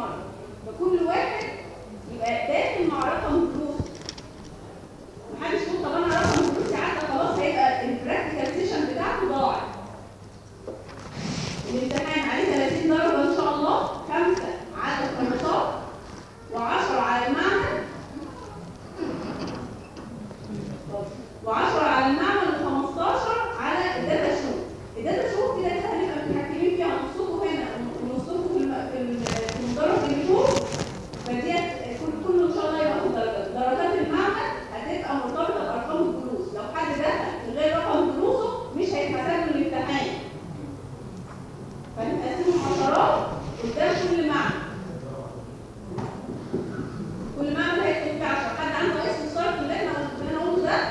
المعرض فكل واحد يبقى داخل مع رقم فلوس محدش يقول طب انا رقم فلوسي عدى خلاص هيبقى البراكتيكال سيشن بتاعته ضاعت الامتحان عليه 30 درجة إن شاء الله خمسة على الكورسات و10 على المعمل و10 على المعمل و15 على الداتا شو الداتا شو كده كده هنبقى متحكمين فيها نصكم هنا ونصكم في الم- في ال- في المدرج اللي فوق فديت كل كله ان شاء الله ياخد درجات درجات المعمل هتبقى مرتبطه بارقام الفلوس لو حد دخل غير رقم فلوسه مش هيتحسب له الامتحان فنقسمهم عشرات قدام كل معمل كل معمل هيكتب فيه 10 حد عنده اي استفسار في اللي احنا اللي انا قلته ده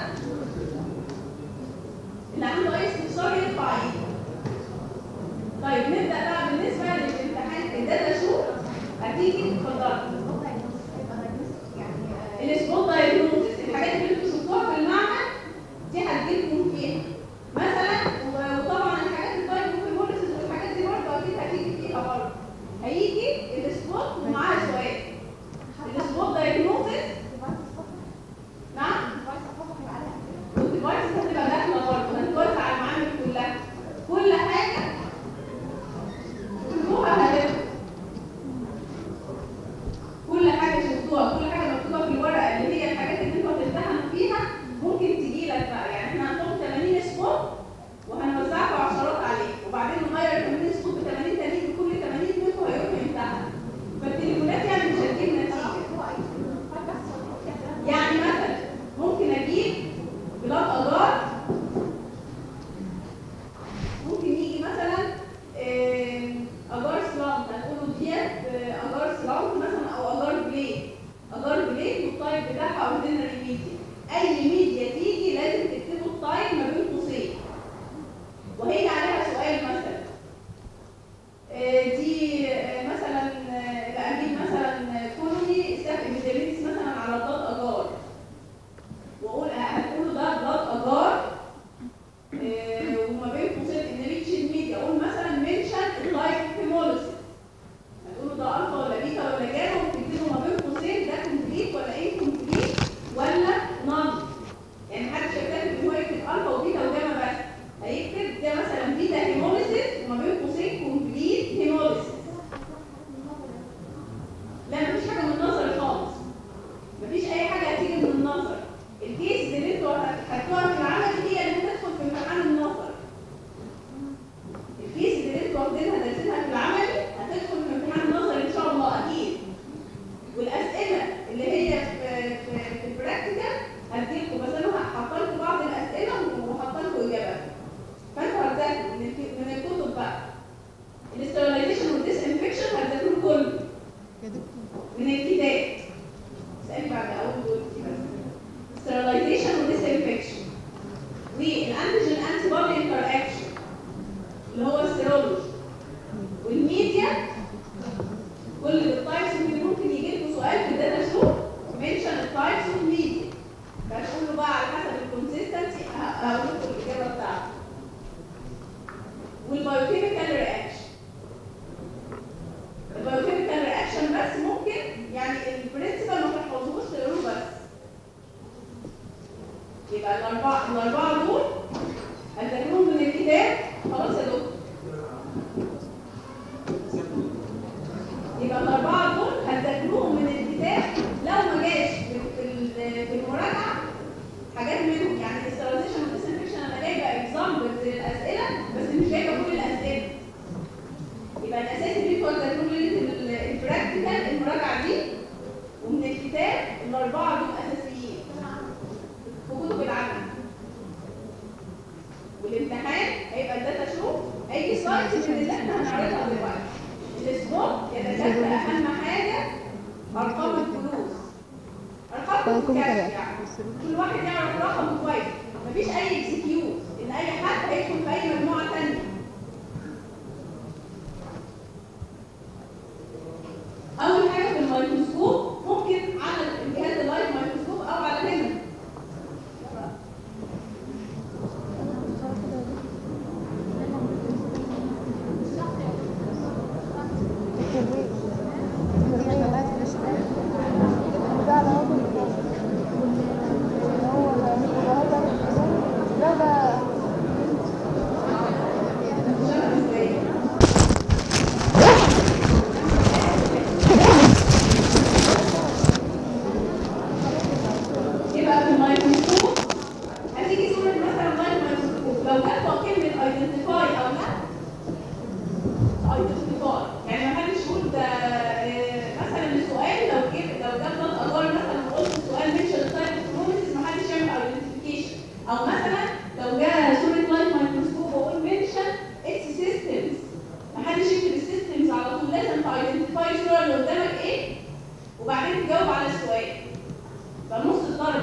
اللي عنده اي استفسار يرفع ايده طيب نبدا بقى بالنسبه للامتحان الداتا شو هتيجي اتفضلي السبوت دايجنوستس الحاجات اللي انتوا شفتوها في المعمل دي هتجيلكم فيها مثلا و- وطبعا الحاجات الدايجنوستس والحاجات دي برضه اكيد هتيجي فيها برضه هيجي السبوت ومعاها سؤال السبوت دايجنوستس نعم والديفايس هتبقى داخله برضه هتوزع على المعامل كلها كل حاجه شفتوها هتبقى كل حاجه شفتوها كل حاجه مكتوبه في الورقه اللي هي الحاجات اللي انتوا هتمتحنوا فيها ممكن تجي لك بقى يعني احنا هنحط 80 سبوت وهنوزعكم عشرات عليه وبعدين نغير 80 سبوت ب 80 تانيين بكل 80 منكم هيروحوا يمتحنوا فالتليفونات يعني مش هتجيب نتيجه يعني مثلا ممكن اجيب بلاد اجار ممكن يجي مثلا آه، اجار سلامت هتقولوا ديت آه، اجار سلامت مثلا او اجار بليد اجار بليد والتايب بتاعها اوردينري ميديا اي ميديا تيجي لازم تكتبوا التايب ما بين قوسين وهيجي عليها سؤال مثلا آه، دي آه، مثلا آه، لا اجيب مثلا كولوني ستاف ابيديميتس مثلا على بلاد اجار واقول هتقولوا ده بلاد اجار آه، وما بين قوسين ان ريتش الميديا اقول مثلا منشن التايب هيمولوسيس هتقولوا ده الفا ولا بيتا ولا جاما وتكتبوا ما بين قوسين ده كومبليت ولا ايه كومبليت ولا نون يعني محدش يكتب ان هو يكتب الفا وبيتا وجاما بس هيكتب ده مثلا بيتا هيمولوسيس وما بين قوسين كومبليت هيمولوسيس لا مفيش حاجه من النظر خالص مفيش اي حاجه هتيجي من النظر الكيس اللي انتوا هتحطوها في العمل هي اللي هتدخل في امتحان النظر الكيس اللي انتوا واخدينها دارسينها في العملي هتدخل في امتحان النظر ان شاء الله اكيد والاسئله اللي هي في في, في البراكتيكال هتجيلكم بس انا هحط لكم بعض الاسئله وهحط لكم اجابات فانتوا هتذاكروا من الك- من الكتب بقى الاسترلايزيشن والديس انفكشن هتذاكروه كله من الكتاب اسالي بعد اول دول بس sterilization وديسانفكشن والانتيجين انتي بودي انتر اكشن اللي هو السيرولوجي والميديا كل التايبس اللي ممكن يجي لكم سؤال في الداتا شو منشن التايبس والميديا فتقولوا بقى على حسب الكونسيستنسي هقول لكم الاجابه بتاعته والبايوكيميكال رياكشن البايوكيميكال رياكشن بس ممكن يعني البرنسبل ما تحفظوش تقروه بس يبقى الأربعة الأربعة دول هتذاكروهم من الكتاب خلاص يا دكتور يبقى الأربعة دول هتذاكروهم من الكتاب لو ما جاش في في- في المراجعة حاجات منهم يعني الاستراتيجيشن والديسانفكشن أنا جايبة اكزامبلز للأسئلة بس مش جايبة كل الأسئلة يبقى الأساسي ليكوا هتذاكروا ليلة ال- البراكتيكال المراجعة دي ومن الكتاب الأربعة دول أساسيين في كتب العمل والامتحان هيبقى الداتا شو اي سلايد من اللي احنا هنعرضها دلوقتي الاسبوع يتكلم اهم حاجه ارقام الفلوس ارقام الكاش يعني كل واحد يعرف رقم كويس مفيش اي اكسكيوز ان اي حد هيدخل في اي مجموعه ثانيه اول حاجه في الميكروسكوب ممكن على الجهاز اللايف ميكروسكوب او على هنا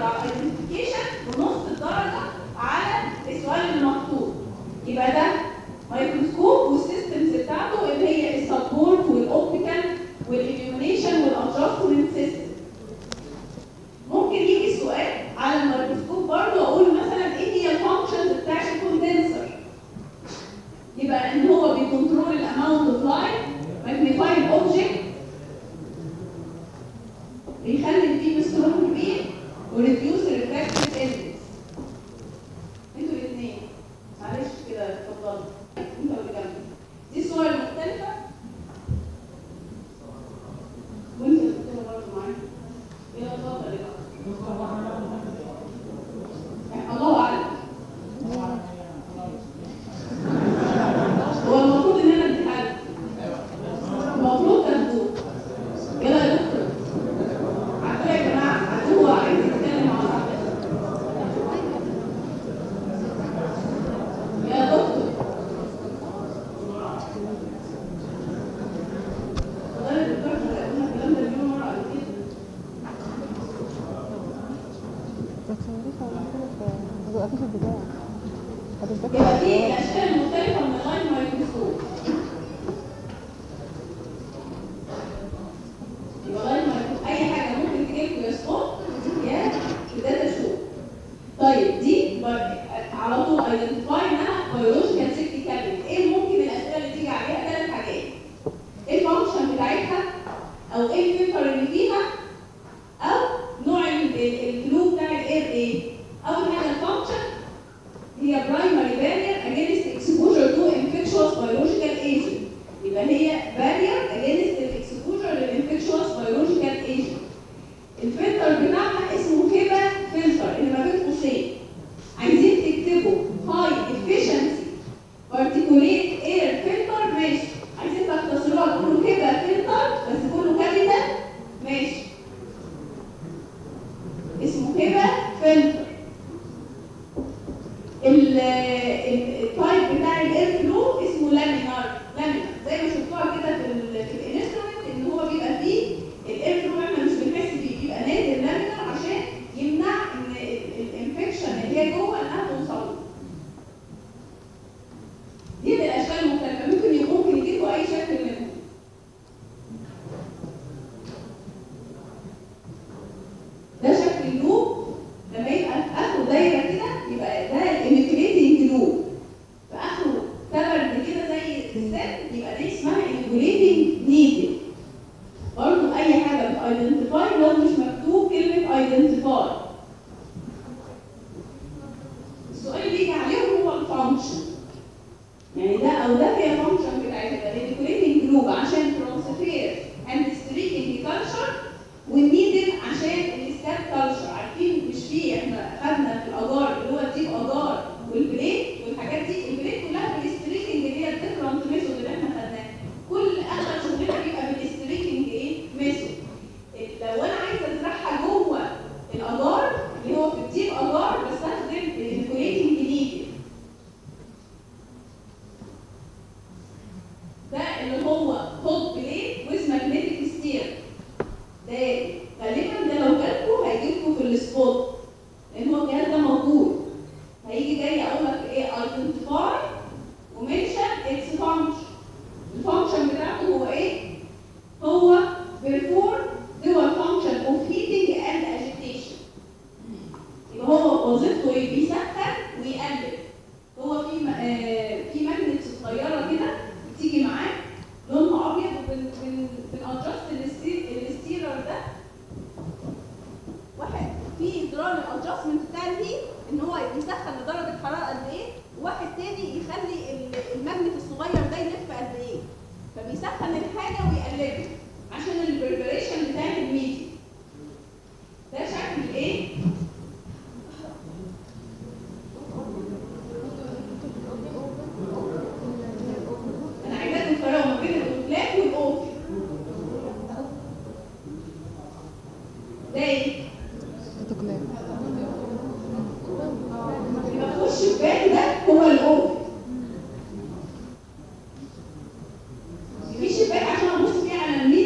درجه على الايدنتيفيكيشن ونص الدرجه على السؤال المطلوب يبقى ده مايكروسكوب والسيستمز بتاعته اللي هي السبورت والاوبتيكال والاليومينيشن والادجستمنت سيستم ممكن يجي سؤال على الميكروسكوب برضه اقول مثلا ايه هي الفانكشنز بتاعت الكوندنسر يبقى ان هو بيكنترول الاماونت اوف لايت ماجنيفاي الاوبجكت بيخلي البيم سترونج كبير وريديوس الريفراكتيف اندكس انتوا الاثنين معلش كده اتفضلوا انت اللي جنبي دي صور مختلفه وانت اللي بتكتبها برضه معايا يلا اتفضل يا الله اعلم هو المفروض ان انا اديها لك المفروض تاخدوه يلا يا دكتور عارفه يا جماعه عارفه هو عايز يتكلم مع صاحبه يا دكتور والله يا دكتور احنا قلنا الكلام ده مليون مره قبل كده هتبقى في البداية هتتذكر يبقى دي الاشكال المختلفه من اللايت مايكروسكوب يبقى لايت مايكروسكوب اي حاجه ممكن تجيب يا سبوت يا داتا شو طيب دي بر- على طول ايدنتيفاي انها بيولوجيكال سيفتي كابينت ايه ممكن الاسئله اللي تيجي عليها ثلاث حاجات ايه الفانكشن بتاعتها او ايه الفلتر اللي فيها او نوع ال- ال- الفلو بتاع الاير ايه اول حاجه الفانكشن هي primary barrier against exposure to infectious biological agent يبقى هي barrier against exposure to infectious biological agent الفلتر بتاعها اسمه كيبا فلتر اللي ما بين قوسين عايزين تكتبوا high efficiency particulate air filter ماشي عايزين تختصروها تقولوا كيبا فلتر بس كله كابيتال ماشي اسمه كيبا فلتر ال- ال- التايب بتاع الاير فلو اسمه لامينار لامينار زي ما شفتوها كده في ال في الانسترومنت ان هو بيبقى فيه الاير فلو احنا مش بنحس بيه بيبقى نازل لامينار عشان يمنع ان الانفكشن اللي هي جوه انها توصل له. دي من الاشكال المختلفه ممكن ي- ممكن يجيبوا اي شكل منهم ده شكل اللوب لما يبقى في اخره دايره كده يبقى ده الانيكوليتنج لوب في اخره تبرد كده زي السن يبقى دي اسمها انيكوليتنج نيدل برضه اي حاجه بتايدنتيفاي لو مش مكتوب كلمه ايدنتيفاي السؤال اللي يجي عليهم هو الفانكشن يعني ده او ده هي فانكشن بتاعتها الانيكوليتنج لوب عشان ترانسفير اند ستريكنج كلتشر والنيدل عشان الستاب كلتشر عارفين مش في احنا خدنا في الاجار اللي هو الديب اجار والبليت والحاجات دي البليت كلها بالستريكنج اللي هي الديفرنت ميثود اللي احنا خدناها كل اغلب شغلنا بيبقى بالستريكنج ايه ميثود لو انا عايزه ازرعها جوه الاجار اللي هو في الديب اجار بستخدم الانيكوليتنج نيدل ده اللي هو هوت بليت ويز ماجنتيك ستير ده غالبا ده لو جالكوا هيجيلكوا في السبوت لان هو الجهاز ده موجود هيجي جاي اقول لك ايه ايدنتيفاي ومنشن اتس فانكشن الفانكشن بتاعته هو ايه؟ هو بيرفورم dual function of heating and agitation يبقى هو وظيفته ايه؟ بيسخن ويقلب هو في م- آه، في ماجنتس صغيره كده بتيجي معاه لونها ابيض وبن بن بنادجست الستي- الستيرر ده واحد في زرار الادجستمنت بتاع الهيت ان هو يسخن لدرجه حراره قد ايه وواحد تاني يخلي ال- الماجنت الصغير ده يلف قد ايه فبيسخن الحاجه ويقلبها عشان البريبريشن بتاع الميديا ده شكل ايه انا عايزاكم تفرقوا ما بين الاوتلاك والاوفي ده ايه اوتوكلاف يبقى في الشباك ده هو الاوفي في شباك عشان ابص فيه على الميديا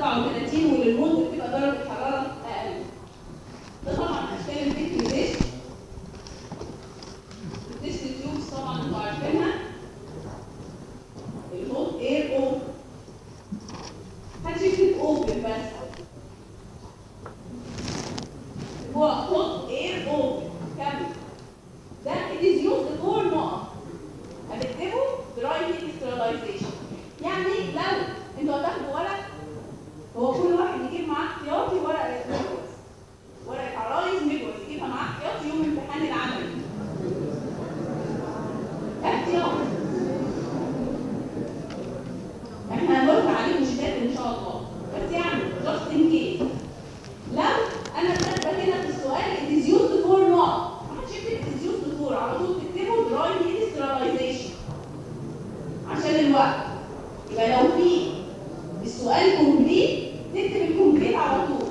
37 وللموت بتبقى درجه حراره اقل ده طبعا اشكال الفكر ديش التست تيوبس طبعا انتوا عارفينها الهوت اير اوبن محدش يكتب اوبن بس هو هوت اير اوبن كمل ده it is used for نقط هتكتبه dry heat sterilization يعني لو انتوا هتاخدوا ورق هو كل واحد يجيب معاه احتياطي ورق ميجوز ورقة عرايس ميجوز يجيبها معاه احتياطي يوم امتحان العملي احتياطي احنا هنرد عليه مشكلات ان شاء الله بس يعني just in case لو انا كاتبه هنا في السؤال it is used for not محدش يكتب it is used for على طول تكتبه dry heat sterilization عشان الوقت يبقى لو في السؤال كومبليت تكتب الكومبليت على طول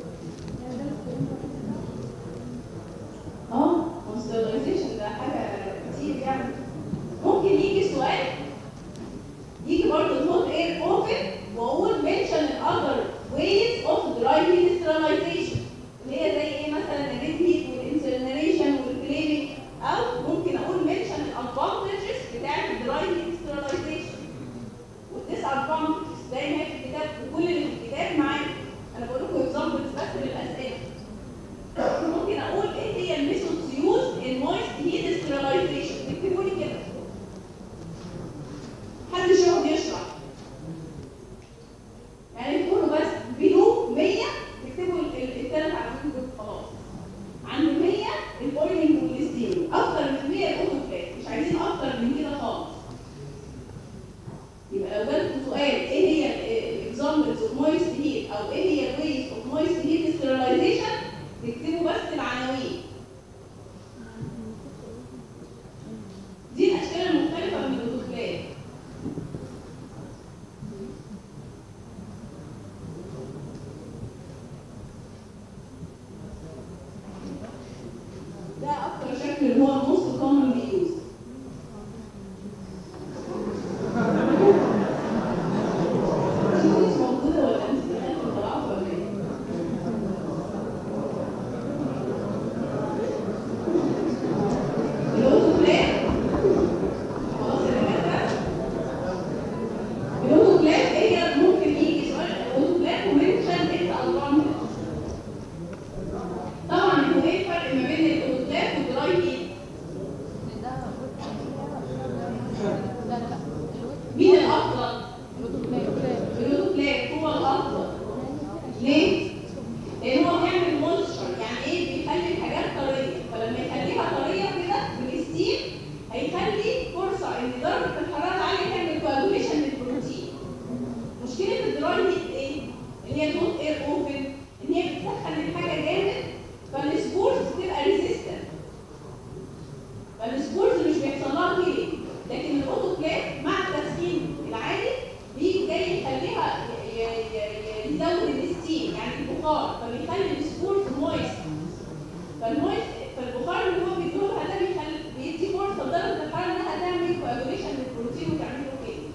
اه sterilization ده حاجه كتير يعني ممكن يجي سؤال يجي برضه الهوت اير اوبن واقول mention other ways of dry heat sterilization اللي هي زي ايه مثلا الريد هيت والانسلنريشن والفليمنج او ممكن اقول mention الادفانتجز بتاعت الدراي هيت sterilization والديس ادفانتجز زي ما هي في الكتاب وكل اللي في الكتاب معايا انا بقول لكم اكزامبلز بس للاسئله ممكن اقول ايه هي الميثودز يوز ان مويست هيت sterilization تكتبوا لي كده محدش يقعد يشرح يعني تقولوا بس بلو 100 تكتبوا الثلاث عناوين دول خلاص عند 100 البويلنج والستيم اكتر من 100 الاوتوكلات مش عايزين اكتر من كده خالص يبقى لو جالكم سؤال ايه هي الاكزامبلز اوف مويست هيت او ايه هي الويز اوف مويست هيت ستيرلايزيشن تكتبوا بس العناوين دي الاشكال المختلفه من الاوتوكلات ده اكتر شكل اللي هو النص كومن بيوز مش موجوده ولا انت دخلت طلعت ولا ايه؟ الاوتوكلات خلاص الدكاتره الاوتوكلات هي ممكن يجي سؤال الاوتوكلات ومنشن ات ادفانتج طبعا هو ايه الفرق ما بين الاوتوكلات والدراي هيت؟ لا لا لا مين الافضل؟ الاوتوكليف الاوتوكلات هو الافضل ليه؟ لان هو بيعمل مونستر يعني ايه بيخلي الحاجات طريه فلما يخليها طريه كده بالستيم هيخلي فرصه ان درجه الحراره العاليه تعمل كواجوليشن للبروتين مشكله الدراي هيت ايه؟ ان هي نوت اير اوبن ان هي بتسخن الحاجه جامد فالسبورز بتبقى ريزيستنت فالسبورز مش بيحصل لها كيلينج لكن الاوتوكليف مع التسخين العالي بيجي جاي يخليها ي- ي- ي- يزود الستيم يعني البخار فبيخلي السبورز مويست فالمويست فالبخار اللي هو بيدورها ده بيخلي بيدي فرصه لدرجه الحراره انها تعمل كواجوليشن للبروتين وتعمل له كده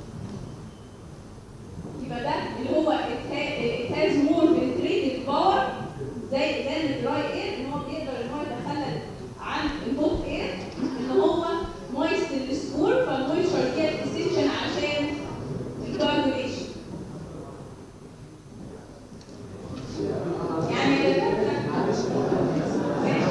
يبقى ده اللي هو it has more penetrative power زي زي الدراي اير ان هو بيقدر ان هو يتخلل عن الهوت اير ان هو مويست السكور فالمويستشر ديت اسينشال عشان الكواجوليشن يعني يا دكاترة-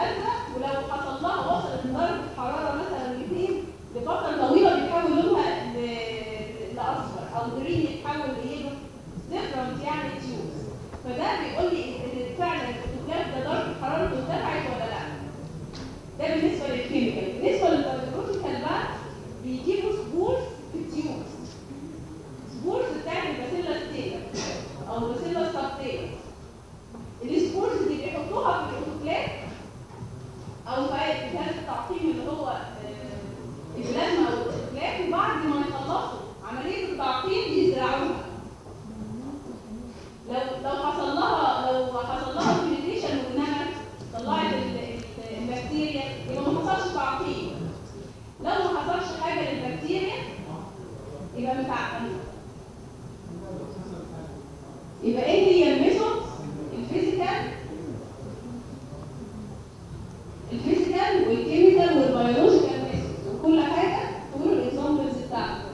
ازرق ولو حصل لها وصل لدرجه حراره مثلا 200 لفتره طويله بيتحول لونها ل- لاصفر او جرين يتحول لايه ديفرنت يعني تيوبس فده بيقول لي ان فعلا الاوتوكلاف ده درجه حرارته ارتفعت ولا لا ده بالنسبه للكيميكال بالنسبه للبيولوجيكال بقى بيجيبوا سبورز في التيوبس سبورز بتاعت الباسيلا ستيلا او الباسيلا سبتيلا السبورز دي بيحطوها في الاوتوكلاف او في جهاز التعقيم اللي هو آه، البلازما او الاوتوكلاف وبعد ما يخلصوا عمليه التعقيم بيزرعوها لو لو حصل لها لو حصل لها فيلتريشن وانها طلعت ال- ال- البكتيريا يبقى ما حصلش تعقيم لو ما حصلش حاجه للبكتيريا يبقى متعقمين يبقى ايه هي الميثود الفيزيكال الفيزيكال والكيميكال والبيولوجيكال ميثود وكل حاجه تقول الاكزامبلز بتاعته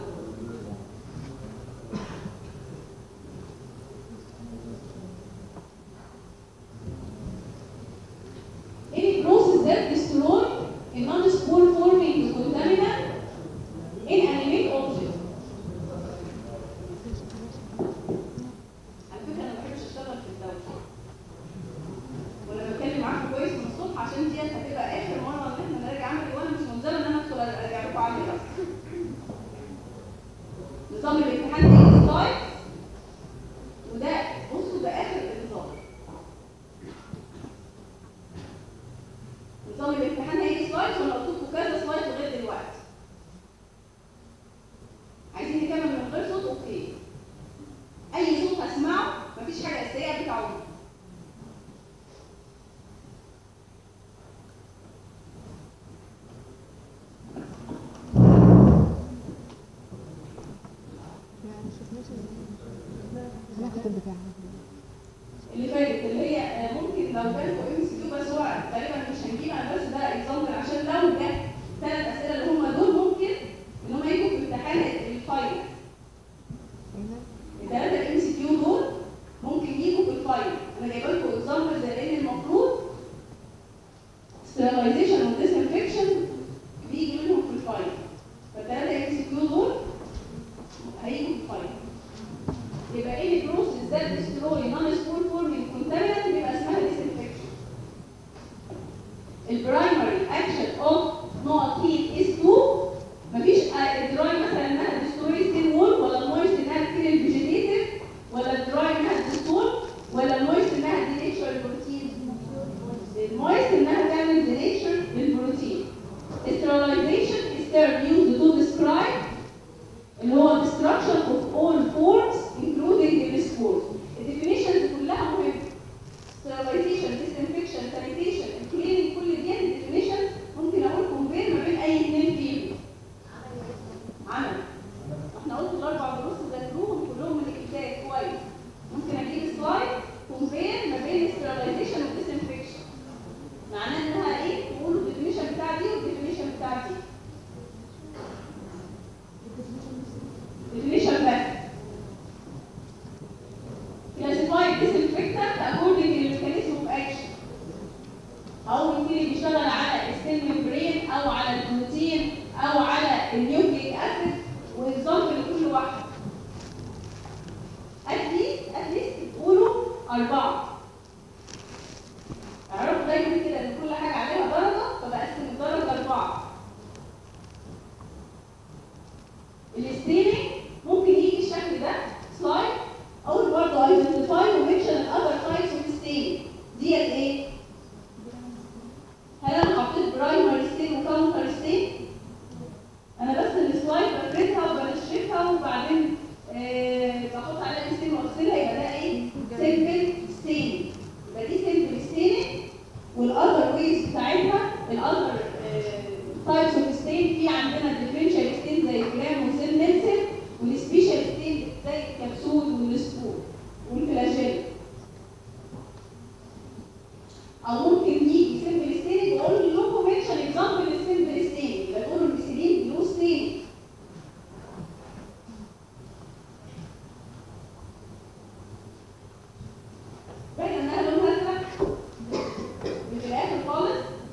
Any process that destroy a non-spore forming contaminant in animate object. على فكرة أنا ما بحبش أشتغل في الدولة. وأنا بتكلم معاكم كويس من الصبح عشان دي هتبقى آخر مرة إن إحنا نراجع عملي وأنا مش ملزمة إن أنا أدخل أراجع لكم عملي أصلا. نظام الامتحان ده سلايد وده بصوا ده آخر النظام. نظام الامتحان هيجي سلايد وانا قلت لكم كذا سلايد لغايه دلوقتي عايزين نكمل من غير صوت اوكي اي صوت هسمعه مفيش حاجه اساسيه بتعوم انا كنت بتاعها اللي فاتت اللي هي آه، ممكن لو جالكوا ام سي كيو بس هو تقريبا مش هنجيبها بس ده اكزامبل عشان لو جه ثلاث اسئله اللي هم دول ممكن ان هم يجوا في امتحان الفاينل الثلاثه الام سي كيو دول ممكن يجوا في الفاينل انا جايبه لكم اكزامبل زي لان المفروض sterilization و disinfection بيجي منهم في الفاينل فالثلاثه ام سي كيو دول هيجوا في الفاينل يبقى ايه البروسيس ذات ديستروي نون سبور فورمينج كونتامينانت بيبقى اسمها disinfection البرايمري اكشن اوف نوت هيت از تو مفيش الدراي مثلا انها ديستروي ستين وول ولا المويست انها تكيل الفيجيتيتيف ولا الدراي انها ديستول ولا المويست انها دينيتشر البروتين المويست انها تعمل دينيتشر للبروتين sterilization is term used to describe اللي هو destruction of all forms including the spores. الديفينيشنز كلها مهمة. sterilization, disinfection, sanitation, cleaning كل دي الديفينيشنز ممكن اقول كومبير ما بين اي اثنين فيهم. عمل. احنا قلت الاربع دروس ذاكروهم كلهم من الكتاب كويس. ممكن اجيب سلايد كومبير ما بين sterilization و disinfection. معناه انها ايه؟ تقولوا الديفينيشن بتاع دي والديفينيشن بتاع دي. definition best. Classify disinfectant according to the mechanism of action. أو ممكن بيشتغل على السيل ممبرين أو على البروتين أو على النيوكليك أسيد وإكزامبل لكل واحد. أتليست أتليست تقولوا أربعة. اعرفوا دايما كده إن كل حاجة عليها درجة فبقسم الدرجة أربعة. الستيرنج ممكن يجي الشكل ده سلايد اول برضه ايدنتيفاي ومنشن الاذر تايبس اوف ستيرنج ديت ايه؟ هل انا حطيت برايمري ستين وكاونتر ستين؟ انا بس السلايد بفردها وبنشفها وبعدين آه بحط عليها ستين واغسلها يبقى ده ايه؟ سيمبل ستين يبقى دي سيمبل ستيننج والاذر ويز بتاعتها الاذر تايبس اوف ستين في عندنا الديفرنشال ستين زي الجرام وسيل نيلسون والسبيشال ستين زي الكبسول والسبور والفلاجيل او ممكن يجي سيمبل ستين واقول لكم منشن اكزامبل السيمبل ستين يبقى تقولوا الميثيلين بلو ستين باين انها لونها ازرق وفي الاخر خالص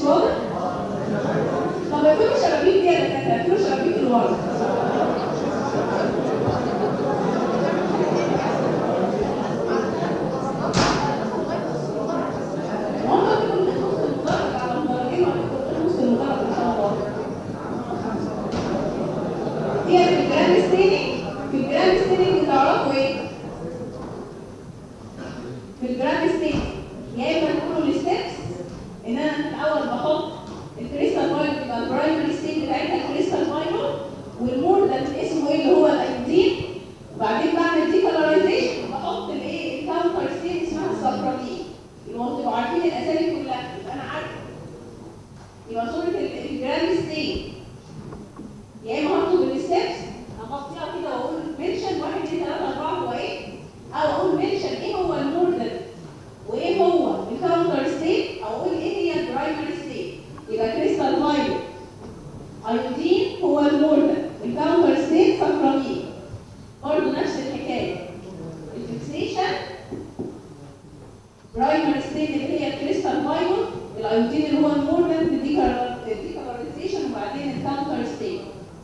واضح؟ طب يكونوا شبابيك دي يا دكاتره يكونوا شبابيك اللي ورا ممكن تكون نص المدرج على المدرجين ولا تكون نص المدرج ان شاء الله هي في الجراند ستيننج في الجراند ستيننج تعرفوا ايه؟ في الجراند ستيننج يا اما تقولوا الستبس ان انا في الاول بحط الكريستال فايل يبقى البرايمري ستيت بتاعتها الكريستال فايل والمور ده اسمه ايه اللي هو الايودين وبعدين بعمل دي كلرايزيشن بحط الايه الكاونتر ستيت اسمها الصفرانيه يبقى انتوا تبقوا عارفين الاسامي كلها يبقى انا عارفه يبقى صوره ال- الجراند ستيت يا اما هطلب الستبس اغطيها كده واقول منشن 1 2 3 4 هو ايه او اقول منشن ايه هو الموردن وايه هو الكاونتر ستيت او اقول ايه هي البرايمري ستيت يبقى كريستال فايل ايودين هو الموردن الكاونتر ستيت صفرانيه برضه نفس الحكايه الفيكسيشن برايمري ستيت اللي هي الكريستال فايل الايودين اللي هو الموردن الديكالرايزيشن وبعدين الكاونتر ستيت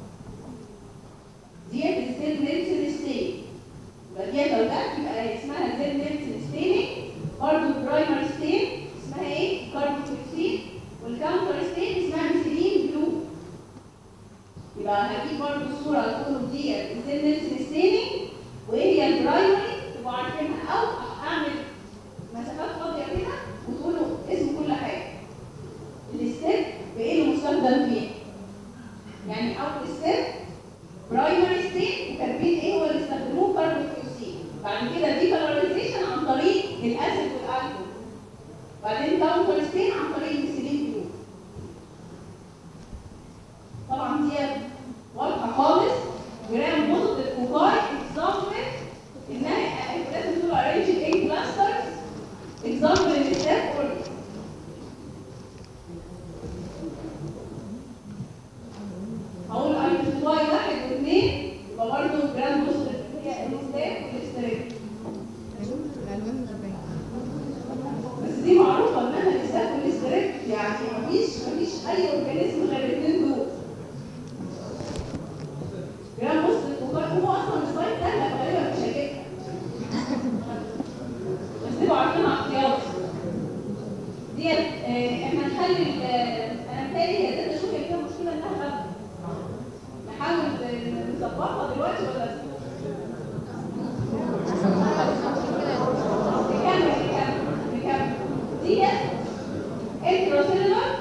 ديت الزد نيلسون ستيت يبقى ديت لو جت يبقى اسمها زد نيلسون ستيننج برضه البرايمر ستيت اسمها ايه؟ كاربوكسيد والكاونتر ستيت اسمها ميثيلين بلو يبقى هجيب برضه الصورة هتقولوا ديت الزد نيلسون ستيننج وايه هي البرايمري تبقوا عارفينها او اعمل مسافات فاضية كده وتقولوا اسم كل حاجة الستيب بايه اللي مستخدم فيه يعني اول ستيب برايمري ستيت وكاتبين ايه هو اللي استخدموه كاربوكسيد بعد كده دي كلرايزيشن عن طريق الاسيد والالكول بعدين كاونتر ستيت عن طريق الميثيلين جروب طبعا دي واضحه خالص جرام بوزيتيف كوكاي اكزامبل انها لازم تقول ارينج الاي كلاسترز اكزامبل الستيب اوريدي هقول ايدنتيفاي واحد واثنين يبقى برضه جرام بوزيتيف هي الستيب والاستريب الالوان مش باينه بس دي معروفه ان انا الاستاف والاستريب يعني مفيش مفيش اي اورجانيزم غير الاثنين دول جرام بوزيتيف وكار- هو اصلا السلايد ده لا غالبا مش هجيبها بس تبقوا عارفينها احتياطي ديت آه، احنا نخلي آه، انا متهيألي هي داتا شوف هي فيها مشكله انها غلط نحاول آه، نظبطها دلوقتي ولا نكمل نكمل نكمل ديت انتروسيلولار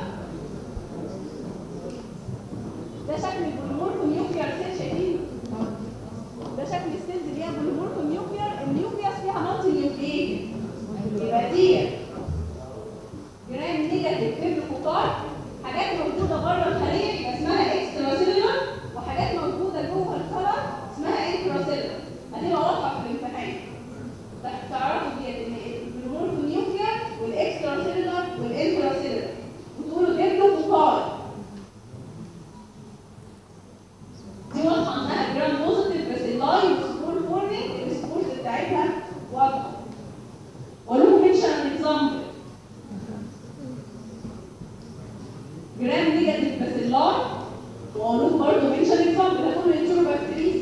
ده شكل البوليمورفو نيوكليار سيل شايفين ده شكل السيلز اللي هي بوليمورفو نيوكليار النيوكليوس فيها مالتي نيوكلييتد يبقى ديت جرام نيجاتيف فيبروكوكار حاجات موجوده بره الخليه يبقى اسمها اكسترا سيلولار وحاجات موجوده جوه الخلق اسمها انترا سيلولار هتبقى واضحه في الامتحان ت- تعرفوا ديت ان البلومورفو نيوكلير والاكسترا سيلولار والانترا سيلولار وتقولوا ديبلوكوكار دي واضحه انها جرام بوزيتيف بس اللاين سبور فورمينج السبورز بتاعتها واضحه ولهم منشن اكزامبل جرام نيجاتيف بس اللاين واقول لكم برضه منشن اكزامبل هتقولوا انترو بكتيريز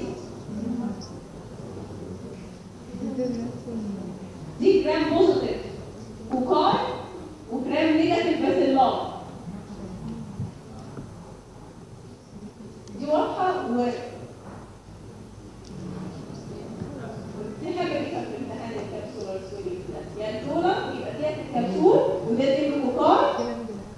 دي جرام بوزيتيف كوكاي وجرام نيجاتيف باسيلاي دي واضحه و دي حاجه دي كانت في امتحان الكبسوله السوري ده يعني الكولا يبقى ديت الكبسول وده دي الكوكاي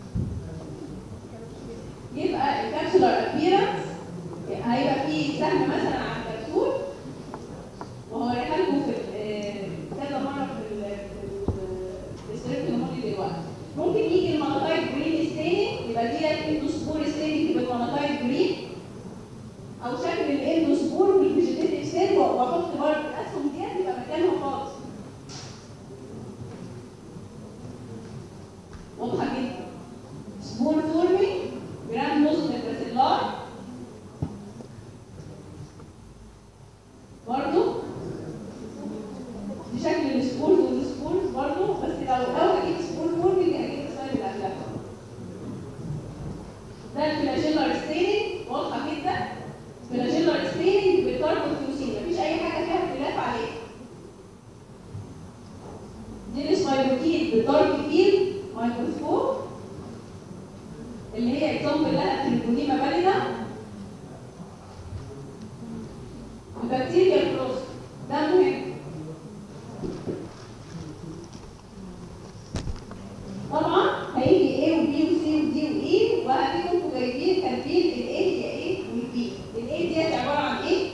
يبقى الكبسولار ابيرنس هيبقى فيه سهم مثلا على الكبسول وهو لكم في ال- كذا مره في ال- في ال- في السرير الماضي دلوقتي ممكن يجي المونوتايب جرين ستيننج يبقى دي الاندوسبور ستيننج بالمونوتايب جرين او شكل الاندوسبور بالفيجيتيف ستيل واحط برضه الاسهم ديت يبقى مكانها خالص واضحه جدا سبور فورمينج جرام بوزيتيف باسيلار برضه دي شكل السبورز والسبورز برضه بس لو لو هجيب سبور فورمينج هجيب السلايد اللي قبلها اللي هي اكزامبل لها تريبونيما باليدا البكتيريا كروس ده مهم طبعا هيجي A و B و C و D و E وهتيجوا انتوا جايبين كاتبين ال A هي ايه وال B ال A ديت عباره عن ايه؟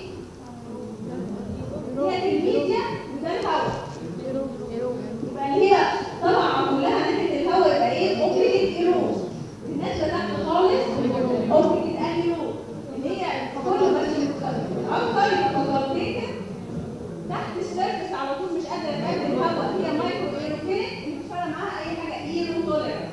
هي الميديا وده الهواء يبقى اللي هي طبعا كلها ناحيه الهواء يبقى ايه؟ اوبليكت ايروز الناس اللي تحت خالص اوبليكت انيرو اللي هي كل بس اكتر يبقى تحت السيرفس على طول مش قادره تقابل الهواء هي مايكرو ايروفيليك مش فارقه معاها اي حاجه ايرو توليرنس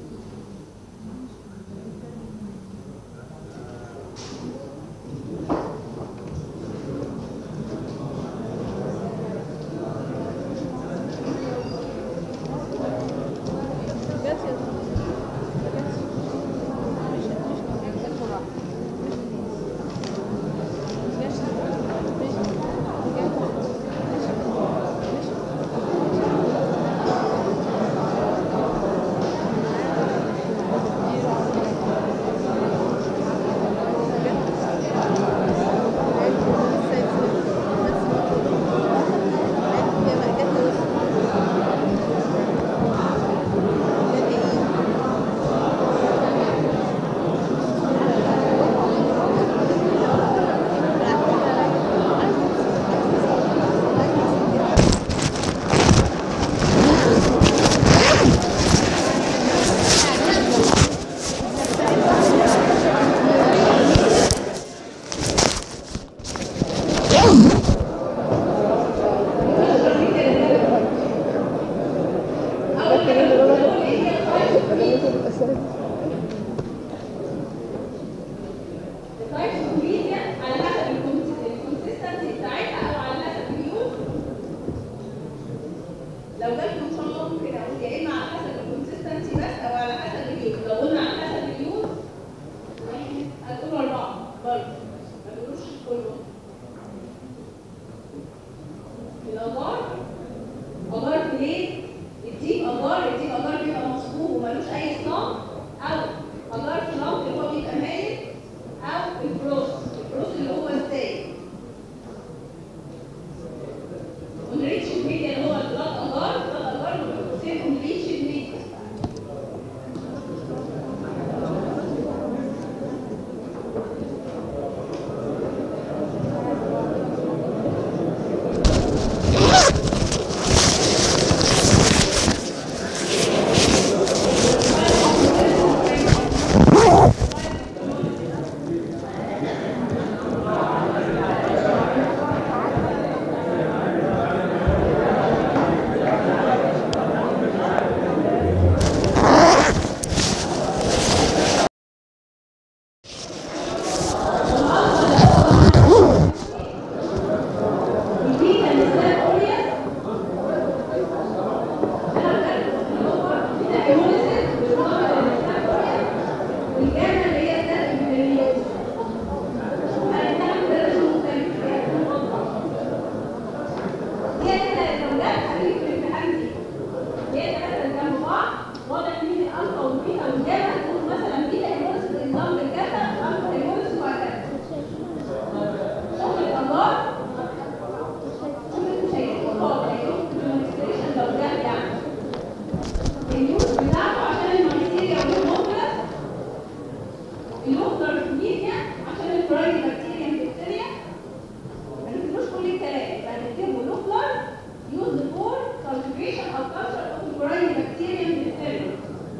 على حسب الكونسيستنسي بتاعتها او على حسب اليوز لو جالكم ان شاء الله ممكن اقول يا اما على حسب الكونسيستنسي بس او على حسب اليوز لو قلنا على حسب اليوز هتقولوا اربعه برضه ما تقولوش كله الأجار أجار بليد الديب أجار الديب أجار بيبقى مصبوغ وملوش أي صنام أو أجار صنام اللي هو بيبقى مايل أو البروس البروس اللي هو ازاي ونريتش الميديا اللي هو البلاد أجار البلاد أجار وبيبقى ونريتش الميديا البيتا اللي اسمها أوريا والجامعة اللي هي اسمها الإمبريالية أنا كان درس مختلف هي كده الدولات خليك في الامتحان دي هي ثلاثة جنب بعض واضح مين الألفا والبيتا والجاما تقول مثلا بيتا هيموليسيس النظام بالكذا ألفا هيموليسيس وهكذا شغل الأمراض ممكن شايفين خالص هيكون المانيستريشن لو جاب يعني اليوز بتاعته عشان المانيستيريا والهوموبلاس اللوكتر ميديا عشان الفرايد بكتيريا بكتيريا ما نكتبوش كل الكلام يبقى نكتبه لوكلر يوز فور كالتيفيشن او كالتشر اوف الفرايد بكتيريا بكتيريا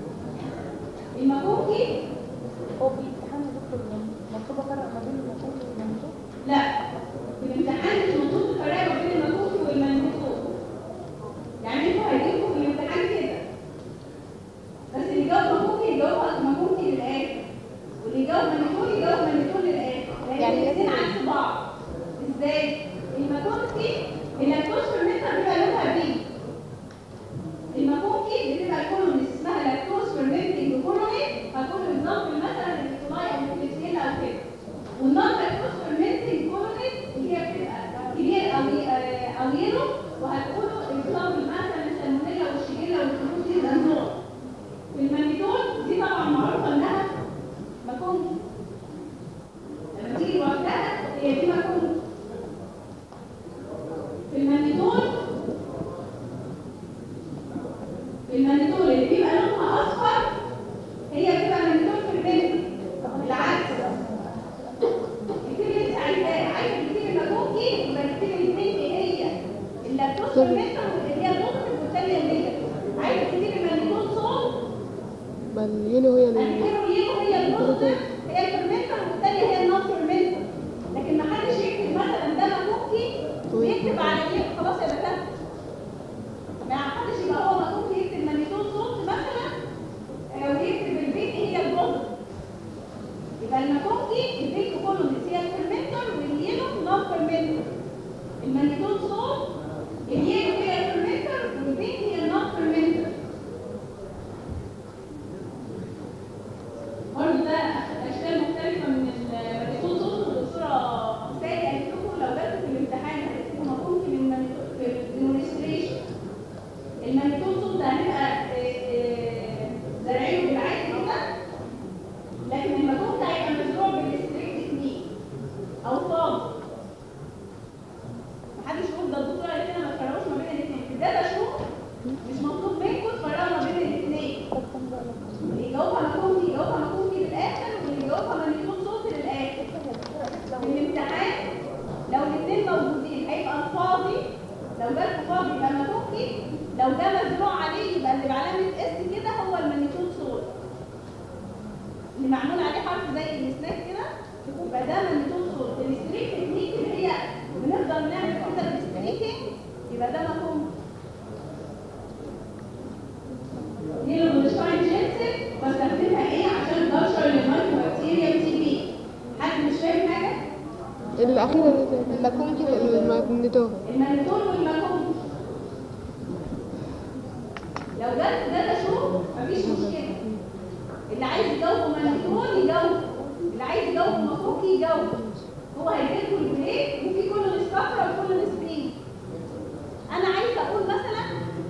المكوكي هو في امتحان يا دكتور مكتوب افرق ما بين المكتوب والمنطوق لا في الامتحان مش مطلوب تفرقوا ما بين المكوكي والمنكوك يعني انتوا هيجيبوا في الامتحان كده يبقى اليلو هي ال- الهيرو يلو هي البوزيتيف هي الفيرمنتر والثانيه هي النون فيرمنتر لكن ما حدش يكتب مثلا ده مكوكي ويكتب على اليلو خلاص يا بتاع ما حدش يبقى هو مكوكي يكتب مانيتول صوت مثلا آه، ويكتب البيت هي البوزيتيف يبقى المكوكي البيت كولونيس هي الفيرمنتر واليلو نون فيرمنتر المانيتول صوت اليلو هي الفيرمنتر والبيت هي النون فيرمنتر برضه ده اشكال مختلفه من المانيتول صوت والدكتوره سالي قالت لكم لو جاتوا في الامتحان هتكتبوا مفهوم من المانيتول في الديمونستريشن المانيتول صوت ده هنبقى آه، آه، زارعينه بالعادي كده لكن المفهوم ده هيبقى مزروع بالستريك تكنيك او فاضي محدش يقول ده الدكتوره قالت لنا ما تفرقوش ما بين الاثنين في الداتا شو مش مطلوب منكم تفرقوا ما بين الاثنين اللي يجاوبها مكوكي يجاوبها مكوكي للاخر واللي يجاوبها مانيتول صوتي للاخر في الامتحان لو الاثنين موجودين هيبقى الفاضي لو جالكوا فاضي يبقى مكوكي لو ده مزروع عليه يبقى اللي بعلامه اس كده هو المانيتول صوت اللي معمول عليه حرف زي السناك كده يبقى ده مانيتول صوت الستريك تكنيك اللي هي بنفضل نعمل كده الستريكنج يبقى ده مفهوم نيلو بولشتاين جينسن بستخدمها ايه عشان بشر للمايكرو بكتيريا تي بي حد مش فاهم حاجه الأخيرة دي المكونكي الماجنيتور المانيتول والماكون لو جت ده تشوف مفيش مشكله اللي عايز يجاوب مانيتول يجاوب اللي عايز يجاوب مفروكي يجاوب هو هيجيبكم البريك وفي كل الصفرا وكل السبين انا عايزه اقول مثلا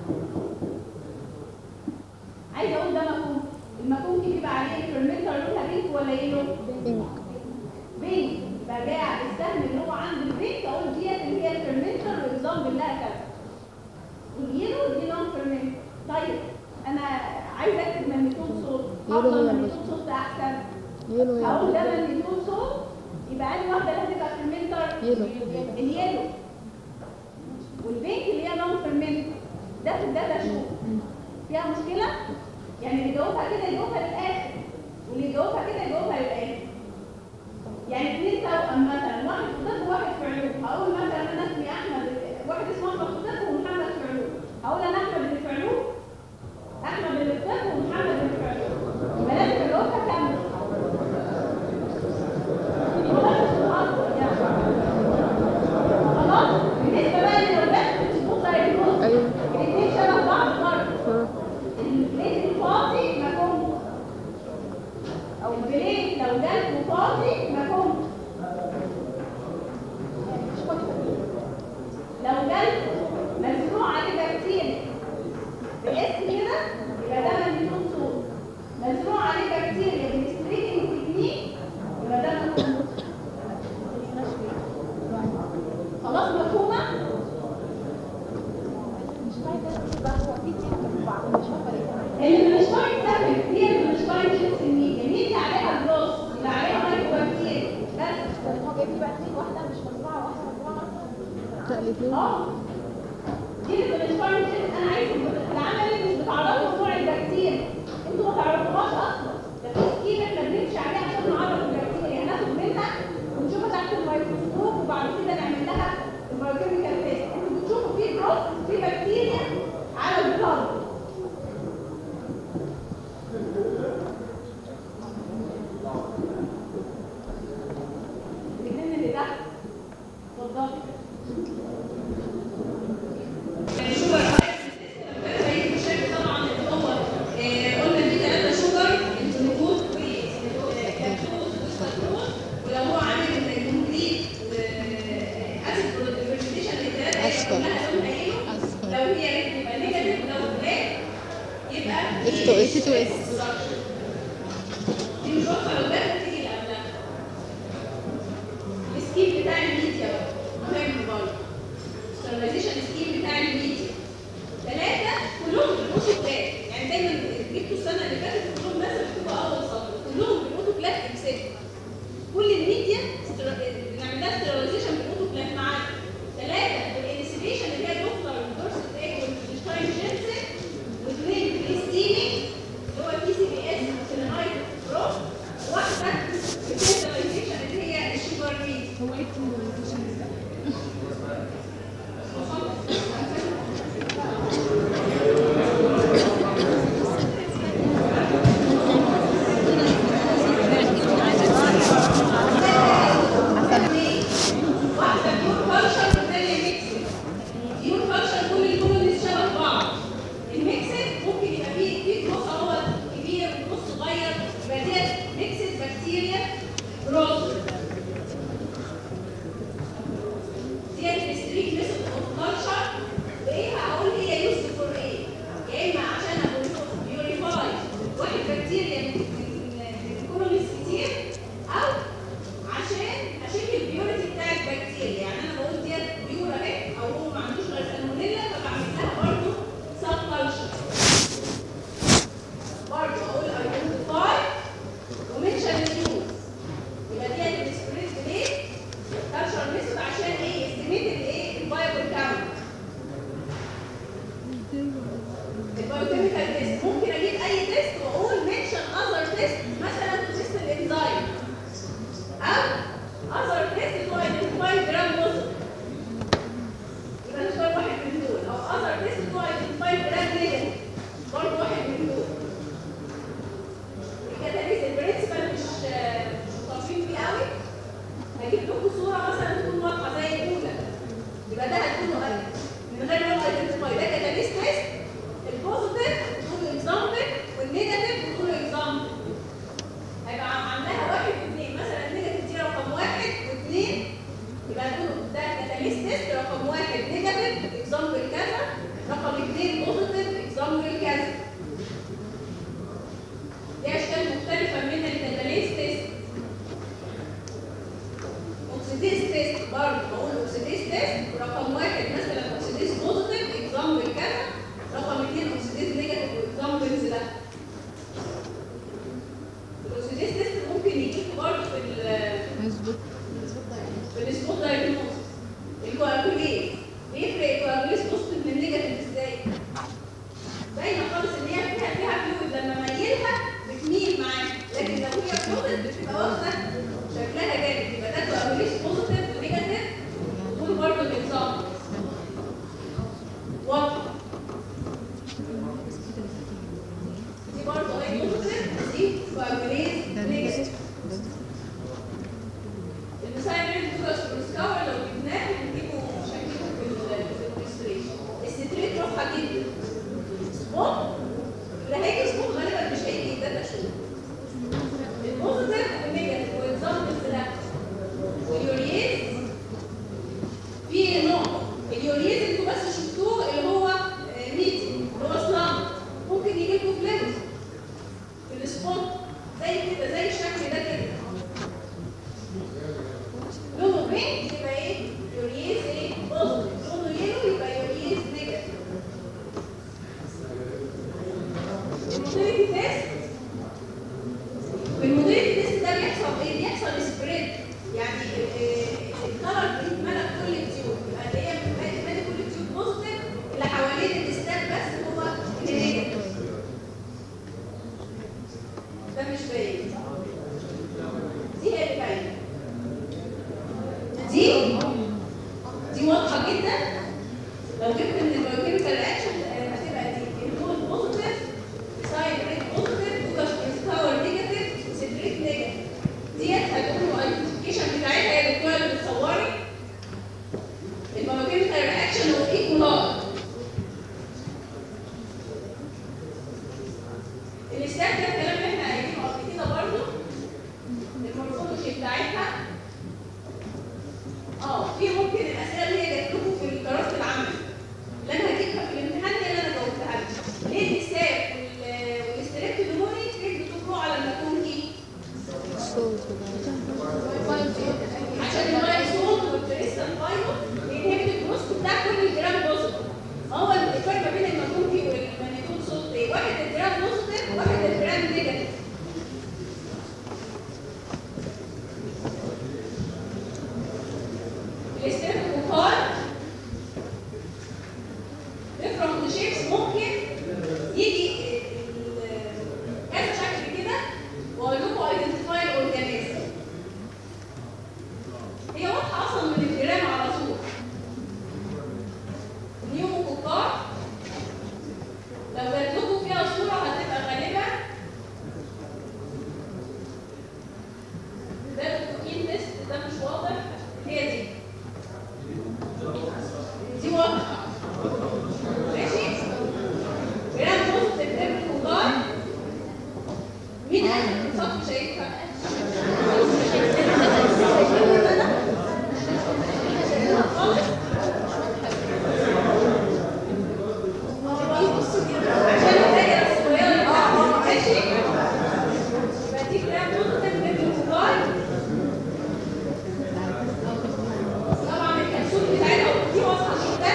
عايزه اقول ده مكون المكون بيبقى عليه الفرمنتر لونها بينك ولا يلو بينك بينك يبقى جاي على السهم اللي هو عند البينك اقول ديت اللي هي الفرمنتر واكزامبل لها كذا واليلو دي نون فرمنتر طيب انا عايزه اكتب مانيتون صوت يلو افضل هي مانيتون صوت ده احسن يلو هي هقول ده مانيتون صوت يبقى انهي واحده اللي هتبقى فرمنتر يلو اليلو والبينك اللي هي نون فرمنتر ده في الداتا شو فيها مشكله يعني اللي يجاوبها كده يجاوبها للاخر واللي يجاوبها كده يجاوبها للاخر يعني اثنين توأم مثلا واحد في طب وواحد في علوم هقول مثلا انا اسمي احمد واحد اسمه احمد في طب ومحمد في علوم هقول انا احمد اللي في علوم احمد اللي في طب ومحمد اللي في علوم يبقى لازم اجاوبها كامله خلاص بالنسبه بقى للولاد بتظبط دايجنوز أيوة الاثنين شبه بعض برضه ها. البليت الفاضي مفهوم او البليت لو جالكوا فاضي مفهوم لو جالكوا مزروع عليه بكتيريا باسم كده يبقى ده مجنون صوت مزروع عليه بكتيريا بالستريكنج تكنيك يبقى ده مفهوم خلاص مفهومه اللي مش طايق تاكل هي اللي مش طايق جنس الميديا ميديا عليها جلوس اللي عليها مايكرو بكتيريا بس هو جايب لي بقى اثنين واحده مش مزروعه واحده مزروعه لا الاثنين اه دي اللي مش طايق جنس انا عايز العمل اللي مش بتعرفوا نوع البكتيريا انتوا ما تعرفوهاش اصلا ده في سكيم احنا بنمشي عليه عشان نعرف البكتيريا هناخد منها ونشوفها تحت الميكروسكوب وبعد كده نعمل لها البايوكيميكال تيست انتوا بتشوفوا في جروث في بكتيريا على البلاد الاثنين اللي تحت اتفضلي الشوجر زي الشكل طبعا اللي هو آه، قلنا دي ثلاثة شوجر الجلوكوز واللاكتوز والسكروز ولو هو عامل كومبليت اسيد بريزنتيشن للثلاثة هي أصفر. كلها لونها يلو أصفر. لو هي ريد يبقى نيجاتيف لو بلاك يبقى F to S. F to S. دي مش واضحة لو جت تيجي اللي قبلها السكيم بتاع الميديا بقى مهم برضه سترلايزيشن سكيم بتاع الميديا ثلاثة كلهم بيبقوا بلاك يعني دايما جبتوا السنة اللي فاتت كلهم ناس بتبقى أول سطر كلهم بيبقوا بلاك اكسبت كل الميديا استر- بنعمل لها سترلايزيشن بيبقوا بلاك معانا ثلاثة بالانسبيشن اللي هي الدكتور والدورس ايج والشتاين جينسن واثنين بالستيمينج اللي هو البي سي بي اس الموتيليتي تيست في الموتيليتي تيست ده بيحصل ايه؟ بيحصل سبريد يعني الكلر بيتملى كل التيوب يبقى اللي هي بتملى كل التيوب بوزيتيف اللي حوالين الستات بس هو اللي نيجاتيف ده مش باين دي هي اللي باينه دي دي واضحه جدا لو جبت من البايوكيميكال رياكشن هتبقى دي النور بوزيتيف سايد ريت بوزيتيف وكاور نيجاتيف سيتريت نيجاتيف ديت هتكون الايدنتيفيكيشن بتاعتها هي الدكتوره اللي بتصوري البايوكيميكال رياكشن اوف ايكولار الاستاك ده الكلام اللي احنا قايلينه قبل كده برضه المورفولوجي بتاعتها اه في ممكن الاسئله اللي هي جات لكم في الدراسه العامه اللي انا هجيبها في الامتحان دي اللي انا جاوبتها لكم ليه الاستاك والاستريبتودوموني تريد بتطلعوا على المكونكي الصوت ده عشان المايل صوت والكريستال فايبر بينهبت الجروس بتاع كل الجرام بوزيتيف ما هو الفرق ما بين المكونكي والمانيتول صوت ايه واحد الجرام بوزيتيف واحد الجرام نيجاتيف الاستريبتوكار different shapes ممكن يجي ال- كذا شكل كده واقول لكم identify organism هي واضحه اصلا من الجرام على طول نيوموكوكار لو جات لكم فيها صوره هتبقى غالبا ده الكوكين تيست ده مش واضح هي دي دي واضحه ماشي جرام بوزيتيف نيوموكوكار مين قال لك الصف شايفها؟ خالص عشان الدايره الصغيره اللي تحت ماشي يبقى دي جرام بوزيتيف نيوموكوكار طبعا الكبسول بتاعتها دي واضحه جدا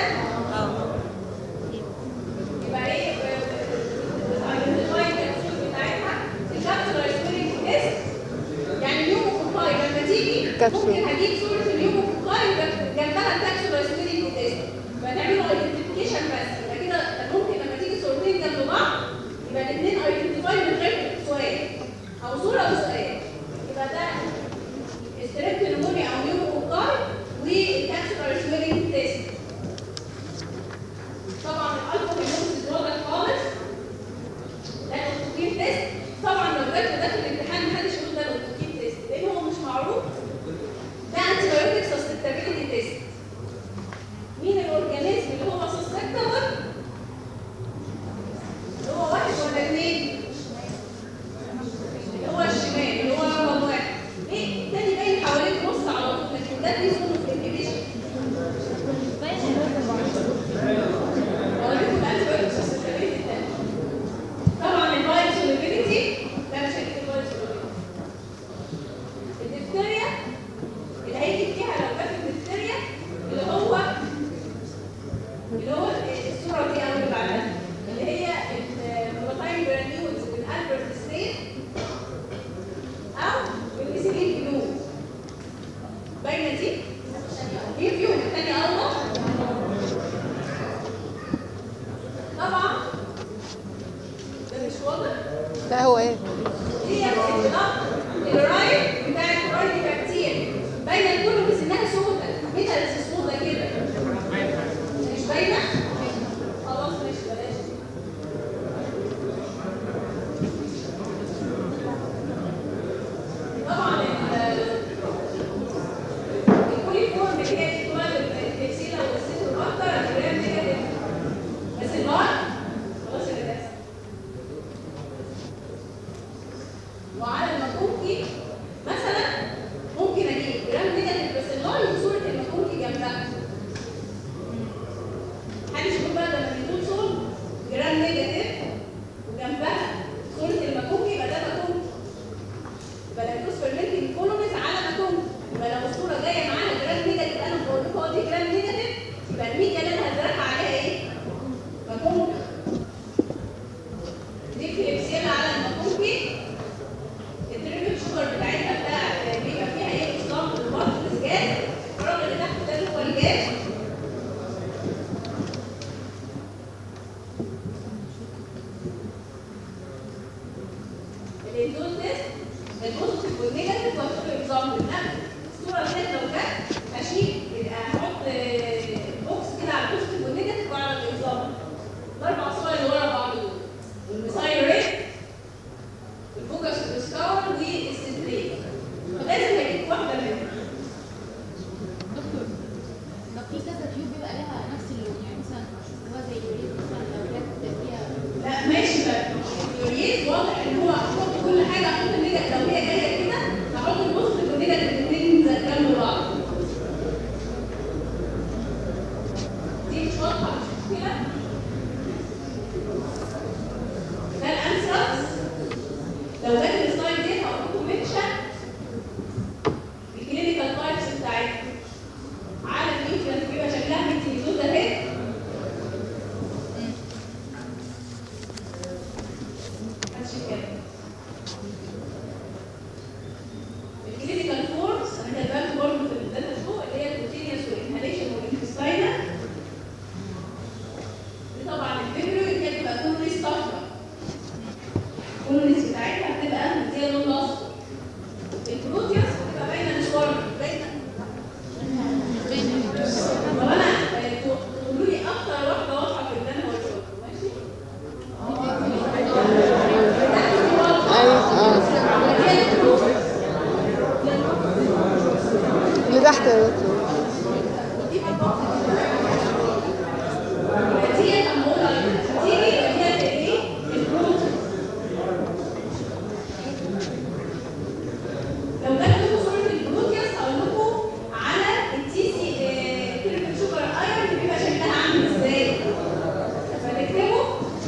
يبقى ايه ايدنتيفاي الكبسول بتاعتها الكبسول ريسبيرنج تيست يعني اليوم كوكاي لما تيجي كبسول. ممكن هجيب صوره اليوم كوكاي جنبها الكبسول ريسبيرنج تيست فنعمله ايدنتيفيكيشن بس يبقى كده ممكن لما تيجي صورتين جنب بعض يبقى الاثنين ايدنتيفاي من غير سؤال او صوره وسؤال يبقى ده استريبت نمونيا او يوم كوكاي والكبسول ريسبيرنج تيست طبعا الالفا هيموسيس واضح خالص ده الاوتوكين تيست طبعا لو جات ده في الامتحان محدش يقول ده الاوتوكين تيست لان هو مش معروف ده انتي بايوتيك سسبتابيلتي تيست مين الاورجانيزم اللي هو سسبتابل اللي هو واحد ولا اثنين اللي هو الشمال اللي هو رقم واحد ايه التاني باين حوالين نص على طول لكن ده دي زون اوف انهبيشن اوريكم الانتيبيوتيك سسبتابيلتي التاني طبعا الفايروس سوليبيليتي ده مش هيجيب الفايروس سوليبيليتي الدفتريا اللي هيجي فيها لو جت الدفتريا اللي هو اللي هو الصوره دي او اللي بعدها اللي هي البروتين جرانيولز بالالبرت ستين او بالميثيلين بلو باينه دي مين فيهم الثاني اوضح طبعا ده مش واضح لا هو ايه هي الانطلاق الرايت بتاع الكورونا بكتير باينه الكل بس انها سودة ميتالز سودة كده مش باينه خلاص ماشي بلاش دي. طبعا ال- الكوليفورم اللي هي الكوال التكسيله والست والاكتر الجرام نيجاتيف بس النار خلاص اللي ده وعلى المكوكي مثلا ممكن اجيب جرام نيجاتيف بس النار وصوره المكوكي جنبها محدش يقول بقى ده مانيتول صول جرام نيجاتيف وجنبها صوره المكوكي يبقى ده مكوكي يبقى لاكتوز فيرمنتنج كولونيز على مكوكي يبقى لو الصوره جايه معاها جرام نيجاتيف انا بقول لكم هو دي جرام نيجاتيف يبقى الميكا اللي انا هزرعها عليها ايه؟ مكوكي دي كليبسيا الدول تيست البوزيتيف والنيجاتيف وهتقول اكزامبل لا الصوره اللي لو جت هشيل هحط آه، بوكس كده على البوزيتيف والنيجاتيف واعمل اكزامبل الاربع صور اللي ورا بعض دول والمسايل ريت الفوكس والسكاور والستريت فلازم هجيب واحده منهم دكتور طب في كذا تيوب بيبقى لها نفس اللون يعني مثلا هو زي الريد مثلا لو جت فيها لا ماشي بقى اليوريت واضح ان هو هحط كل حاجه هحط النيجاتيف لو هي جايه كده هحط البوزيتيف والنيجاتيف الاثنين زي جنب بعض دي مش واضحه مش مشكله ده الانسرز لو جت السلايد دي هقول لكم منشن الكلينيكال تايبس بتاعتها على النيوكليس بيبقى شكلها ميتيزوز اهي محدش يتكلم. الكلينيكال فورمز انا كاتباها برضه في الداتا فوق اللي هي الكوتينيوس والانهاليشن والانتستاينال دي طبعا الفيبرو اللي هي بتبقى كولونيس صفرا الكولونيس بتاعتها هتبقى زي اللون الاصفر البروتيوس بتبقى باينه مش ورم باينه طب انا آه، تقولوا لي اكتر واحده واضحه في الدم والشرب ماشي؟ ايوه اه اللي تحت يا دكتور لو جات لكم صورة البروتيوس هقول لكم على التي سي كلمة شوكر الايرون اللي بيبقى شكلها عامل ازاي فنكتبه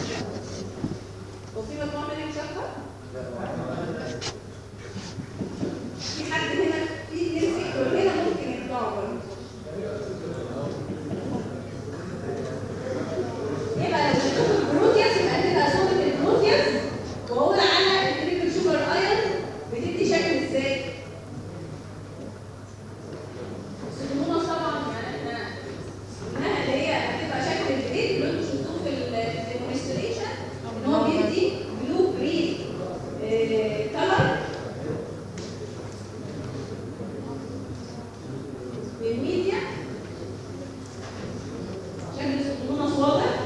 وفي مجموعة منهم شافها في حد هنا في اتنين سيكتور هنا ممكن يطلعوا برضه يبقى لو شفتوا البروتيوس يبقى تبقى صورة البروتيوس واقول عنها التريبل شوجر ايرون بتدي شكل ازاي؟ السلمونة طبعا يعني احنا قلناها اللي هي هتبقى شكل الجديد اللي انتوا شفتوه في الديمونستريشن ان هو بيدي بلو جرين كلر بالميديا شكل السلمونة واضح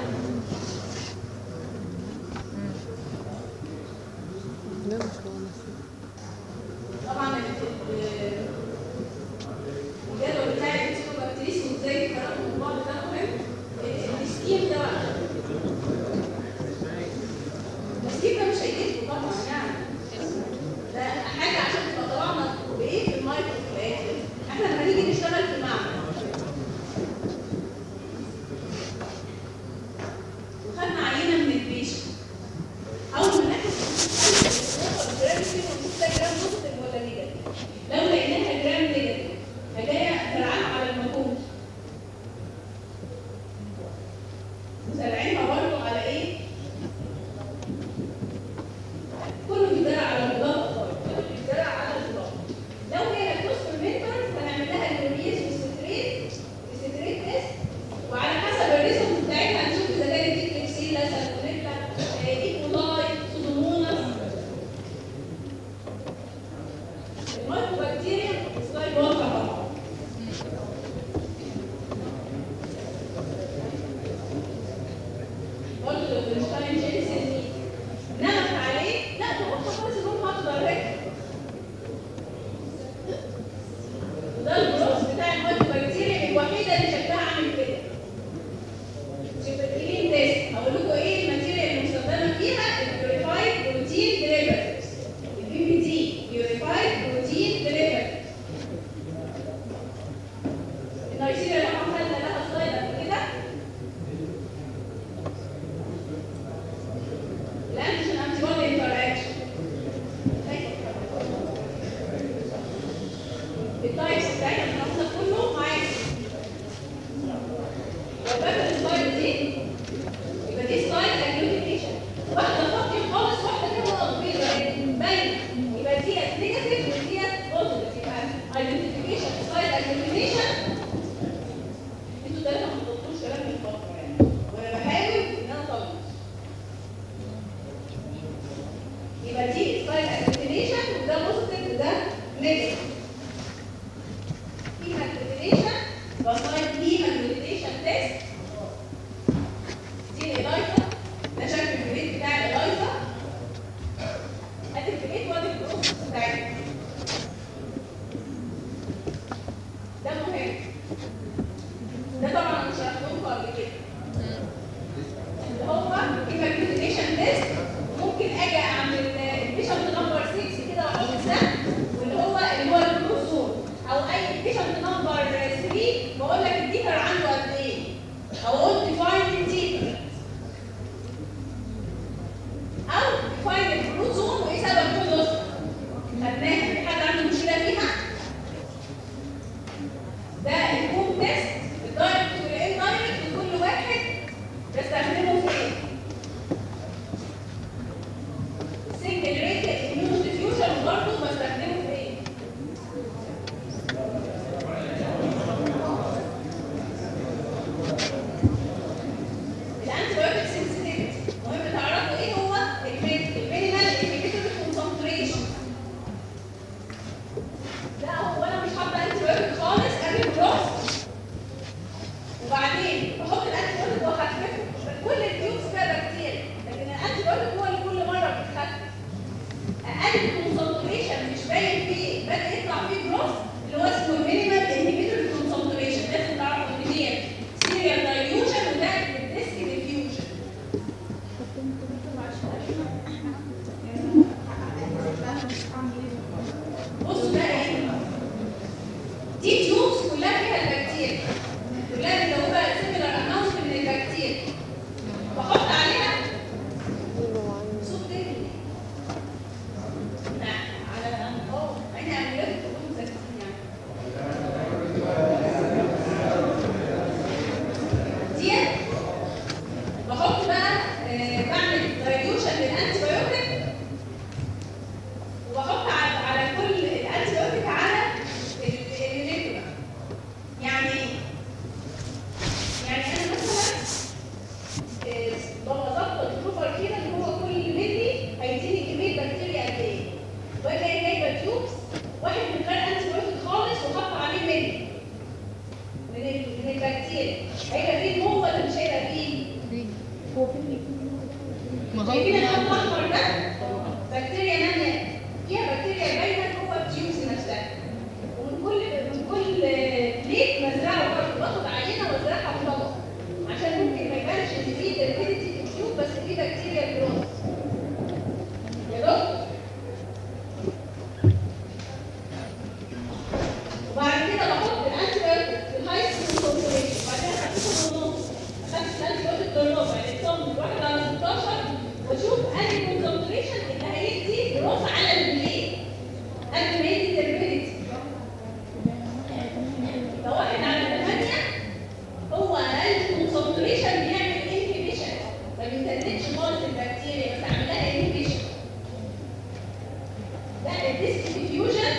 ده مش واضح طبعا ال- ال- الجدول بتاع الانتيكوبكتيريس وازاي يتفرقوا من بعض ده مهم ال- السكيم ده بقى السكيم ده مش هيجيبكم طبعا يعني ده حاجه عشان تبقى طلعنا بايه في المايكرو في الاخر احنا لما نيجي نشتغل في المعمل وخدنا عينه من البيشنت اول ما ناخد الجرام نيجاتيف في ماجنيفيكيشن بسايد في ماجنيفيكيشن تيست دي الالايزا ده شكل الجريد بتاع الالايزا ادي الجريد وادي البروسس بتاعتها ده مهم ده طبعا انا شرحته لكم قبل كده اللي هو الماجنيفيكيشن تيست ممكن اجي اعمل البيشنت نمبر 6 كده واحط ده واللي هو اللي هو البلو زون او اي بيشنت نمبر 3 بقول لك الديتر عنده قد ايه او اقول ديفاين الديتر او ديفاين البلو زون وايه سبب كل نسخه خدناها في حد عنده مشكله فيها ده الكوم تيست الدايركت والاندايركت لكل واحد بستخدمه في ايه السنجل ريت الاميون ديفيوجن برضه بستخدمه في ايه الانتي بايوتيك سنسيتيفيتي مهم تعرفوا ايه هو الكريت المينيمال انهبيتور كونسنتريشن لا هو انا مش حاطه انتي بايوتيك خالص قبل الجروس وبعدين بحط الانتي بايوتيك واخففه كل التيوبس فيها بكتيريا لكن الانتي بايوتيك هو اللي كل مره بيتخفف اقل كونسنتريشن مش باين فيه بدا يطلع فيه جروس اللي هو اسمه المينيمال انهبيتور كونسنتريشن لازم تعرفوا ان دي سيريال دايلوشن وده الديسك ديفيوجن بصوا ده ايه دي تيوبس كلها فيها البكتيريا كلها مدوبه سيميلر اماونت من البكتيريا بحط عليها صوت تاني لا على اه عيني عمليات تكون ساكتين يعني ديت بحط بقى آه، بعمل دايلوشن للانتي بايوتيك وبحط على على كل الانتي بايوتيك على الريجولار يعني ايه؟ يعني انا مثلا آه، بظبط البروفر كده ان هو كل ملي هيديني كميه بكتيريا قد ايه واجي جايبه تيوبس واحد من غير انتي بايوتيك خالص وحط عليه ملي من ال- من البكتيريا هيبقى فيه هو اللي مش هيبقى فيه ما شايفين الخط هو الاحمر ده بكتيريا ناميه فيها بكتيريا باينه جوه التيوبس نفسها ومن كل من كل بليت مزرعه برضه باخد عينه وازرعها في طبق عشان ممكن ما يبانش ان في تربيتي في التيوب بس في بكتيريا جروث يا دكتور وبعد كده بحط الانتي بايوتيك في الهاي كونسنتريشن وبعدين احطه بالنص اخدت الانتي بايوتيك بالربع الاكسام الواحد على 16 واشوف انهي كونسنتريشن اللي هيدي جروث على البليت قبل ما يدي تربيتي فواحد على 8 هو اقل كونسنتريشن بيعمل انهبيشن ما بيسددش خالص البكتيريا بس اعمل لها انهبيشن ده الديسك ديفيوجن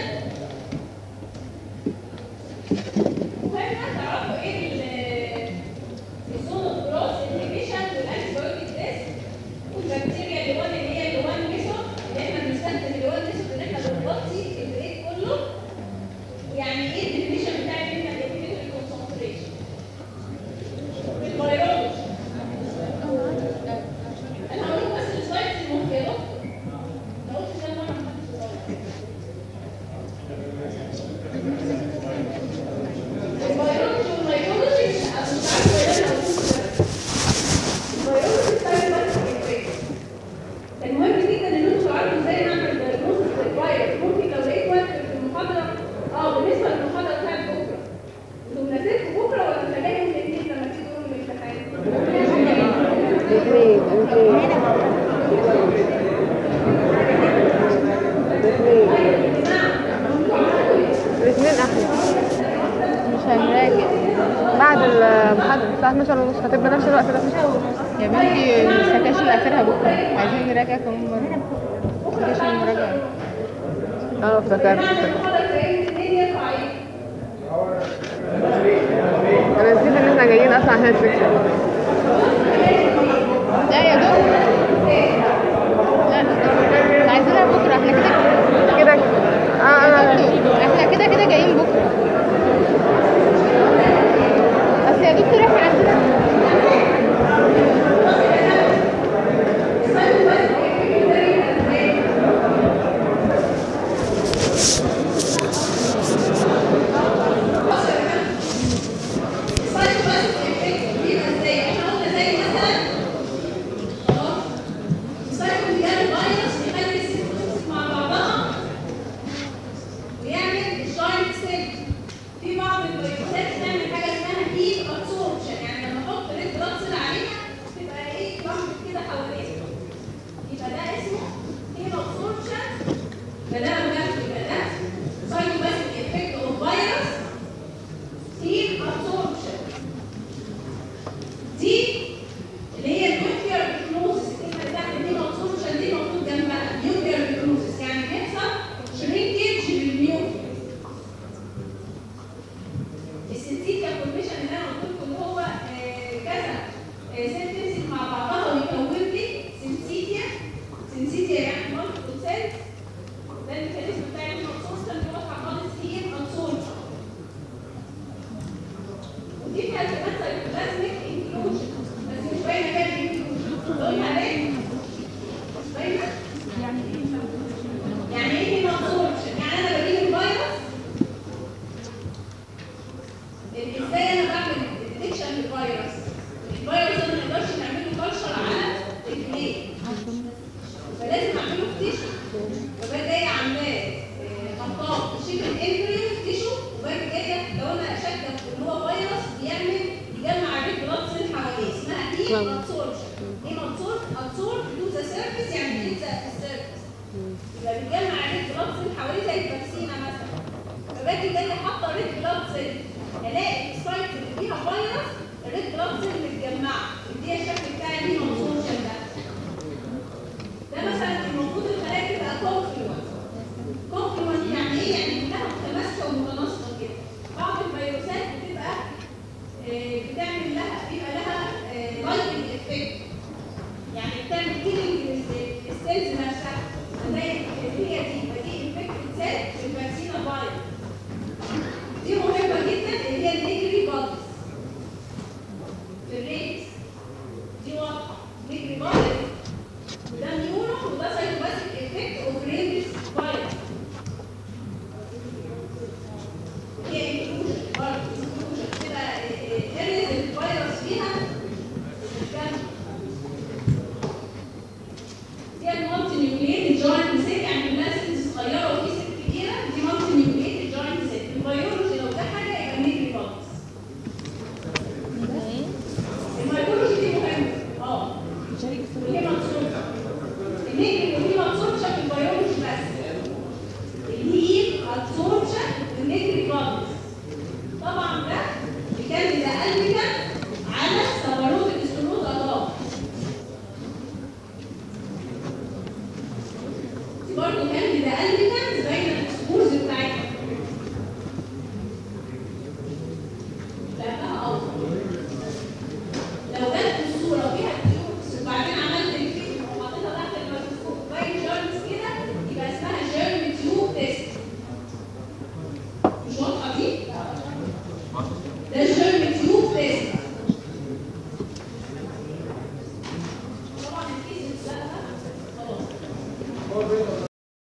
مهم تعرفوا ايه ال- الزون اوف جروث انهبيشن والانتي بايوتيك تيست والبكتيريا اللي هو اللي هي اللي هو الميثود اللي احنا بنستخدم اللي هو الميثود ان احنا بنغطي البريد كله يعني ايه الديفينيشن بتاع المينيمال انهبيتوري كونسنتريشن بالبيولوجي انا هقول لكم بس السلايدز المهمه يا دكتور لو قلت كده مره محدش يصور البيولوجي والميكولوجي انا مش عارفه ايه البيولوجي بتاع الفيروس المهم جدا ان انتوا تعرفوا ازاي نعمل دايجنوستس للفيروس ممكن لو لقيت وقت في المحاضره اه بالنسبه للمحاضره بتاعت بكره انتوا مناسبكم بكره ولا خليها يوم الاثنين لما تيجي تقولوا الامتحان؟ الاثنين الاثنين الاثنين احلى مش هنراجع بعد المحاضرة الساعة 12 ونص هتبقى نفس الوقت ده يا بنتي السكاشن اخرها بكره عايزين نراجع كمان مره سكاشن المراجعه اه افتكرت نعمل افتكرت. المحاضره تلاقي الاثنين يرفع ايه؟ انا نسيت ان احنا جايين اصلا عشان السكشن لا يا دكتور لا عايزينها بكره احنا كده كده اه انا دكتور فده وده يبقى ده سايتوباسيك افكت اوف فيروس في absorption دي اللي هي النيوكلير بيكنوزس الكلمه بتاعت دي absorption دي المفروض جنبها نيوكلير بيكنوزس يعني بيحصل شرينكج للنيوكلير السنسيتيا فورميشن اللي انا قلت لكم اللي هو آه، كذا سيل تمسك مع بعضها ويكون لي سنسيتيا سنسيتيا يعني مالتيبل سيلز ده الميكانيزم بتاع الابسوربشن اللي هو حفاظ هي الابسوربشن ودي فيها كمان سايتوبلازميك انكلوجن بس مش باينه كده الانكلوجن قلنا ليه؟ مش باينه؟ يعني ايه يعني ايه الابسوربشن؟ يعني انا بجيب الفيروس ازاي انا بعمل ديتكشن للفيروس؟ الفيروس انا ما نقدرش نعمل له كلشر على البليت فلازم اعمله في تيشو وبقى جايه عاملاه آه، خطاط شبه الامبريو في تيشو وبقى جايه لو انا شاكه ان هو فيروس بيعمل يجمع الريد بلاد سيل حواليه اسمها هيم ابسوربشن هيم ابسورب تو ذا سيرفيس يعني بيلزق في السيرفيس يبقى بيجمع الريد بلاد سيل حواليه زي الفاكسينه مثلا فباجي جايه حاطه ريد بلاد سيل الاقي السايت اللي فيها فيروس الريد بلاد سيل متجمعه دي الشكل بتاع الهيم ابسوربشن ده ده مثلا المفروض الخلايا تبقى كونفلونت كونفلونت يعني ايه؟ يعني كلها متماسكه ومتناسقه كده بعض الفيروسات بتبقى آه، بتعمل لها بيبقى لها لايكنج افكت يعني بتعمل كيلينج للسيلز نفسها زي اللي هي دي يبقى دي انفكتد سيل في الفاكسينا فايروس دي مهمه جدا اللي هي النيجري بادز في الريس دي واضحه نيجري بادز وده نيورون وده سايتوباسيك افكت اوف ريبس فايروس هي انكلوجن برضه انكلوجن كده اريز الفيروس فيها الجنب دي المالتي نيوكليت جوينت سيل يعني كلها سيلز صغيره وفي سيل كبيره دي مالتي نيوكليت جوينت سيل الفيروس لو ده حاجه يبقى نيجري بادز الميكولوجي دي مهمه اه وهي منصوبه النيجري وهي منصوبه في البيولوجي بس الهيم ابسوربشن النيجري بادز طبعا ده كان اذا قلبك على ثمرات الاستروز الله دي برضه كان اذا قلبك بين الاكسبوز بتاعتها لانها اوضح لو جت الصوره فيها تيوبس وبعدين عملت الفيديو وحطيتها تحت الميكروسكوب باين جيرمز كده يبقى اسمها جيرم تيوب تيست مش واضحه دي؟ ده الجيرم